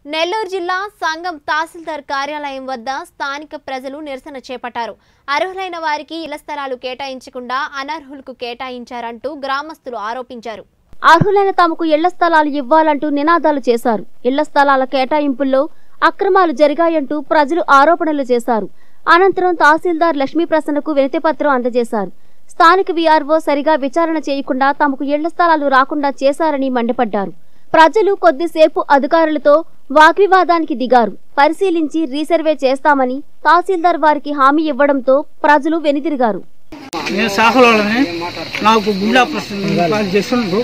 నెల్లూరు జిల్లా సంఘం తహసీల్దార్ కార్యాలయం వద్ద స్థానిక ప్రజలు నిరసన చేపట్టారు అర్హులైన వారికి ఇళ్ల స్థలాలు కేటాయించకుండా అనర్హులకు కేటాయించారంటూ గ్రామస్తులు ఆరోపించారు అర్హులైన తమకు ఇళ్ల స్థలాలు ఇవ్వాలంటూ నినాదాలు చేశారు ఇళ్ల స్థలాల కేటాయింపుల్లో అక్రమాలు జరిగాయంటూ ప్రజలు ఆరోపణలు చేశారు అనంతరం తహసీల్దార్ లక్ష్మీప్రసన్నకు వినతిపత్రం అందజేశారు స్థానిక వీఆర్ఓ సరిగా విచారణ చేయకుండా తమకు ఇళ్ల స్థలాలు రాకుండా చేశారని మండిపడ్డారు ప్రజలు కొద్దిసేపు అధికారులతో వాగ్వివాదానికి దిగారు పరిశీలించి రీసర్వే చేస్తామని తహసీల్దార్ వారికి హామీ ఇవ్వడంతో ప్రజలు వెనుదిరిగారు నేను సాహలోళ్ళని నాకు గుండె ఆపరేషన్ వాళ్ళు చేస్తుండ్రు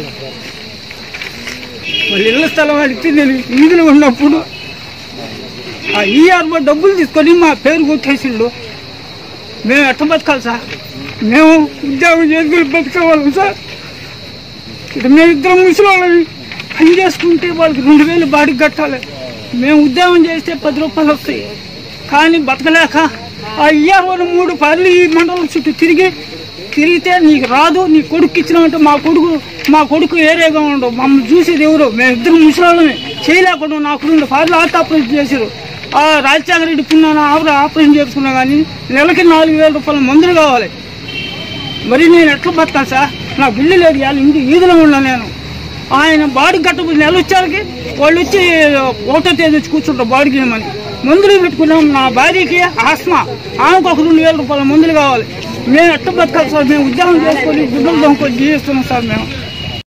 వాళ్ళు ఇళ్ళ స్థలం అడిగితే నేను వీధిలో ఉన్నప్పుడు ఆ ఈఆర్ఓ డబ్బులు తీసుకొని మా పేరు కొట్టేసిండు మేము ఎట్ట బతకాలి సార్ మేము ఉద్యోగం చేసుకుని బతికేవాళ్ళం సార్ ఇది మేము ఇద్దరం ముసలి పని చేసుకుంటే వాళ్ళకి రెండు వేలు బాడికి కట్టాలి మేము ఉద్యోగం చేస్తే పది రూపాయలు వస్తాయి కానీ బతకలేక ఆ ఇయ్యారు మూడు పర్లు ఈ మండలం చుట్టూ తిరిగి తిరిగితే నీకు రాదు నీ కొడుకు ఇచ్చినామంటే మా కొడుకు మా కొడుకు ఏరేగా ఉండవు మమ్మల్ని చూసేది ఎవరు మేము ఇద్దరు ముసలాళ్ళమే చేయలేకుండా నా కొడుకు పర్లు ఆట ఆపరేషన్ చేశారు ఆ రాజశేఖర రెడ్డి పున్నాను ఆవిడ ఆపరేషన్ చేసుకున్నా కానీ నెలకి నాలుగు వేల రూపాయల మందులు కావాలి మరి నేను ఎట్లా బతకాలి సార్ నా బిల్లు లేదు ఇవాళ ఇంటి ఈదులో ఉన్నా నేను ఆయన బాడీ కట్టబోదు నెల వచ్చారికి వాళ్ళు వచ్చి ఒకటో తేదీ వచ్చి కూర్చుంటారు బాడీకి ఏమని మందులు పెట్టుకున్నాం నా భార్యకి ఆస్మా ఆమెకు ఒక రెండు వేల రూపాయల మందులు కావాలి మేము ఎట్లా బతకాలి సార్ మేము ఉద్యోగం చేసుకొని గుడ్డలు దొంగకొని జీవిస్తున్నాం సార్ మేము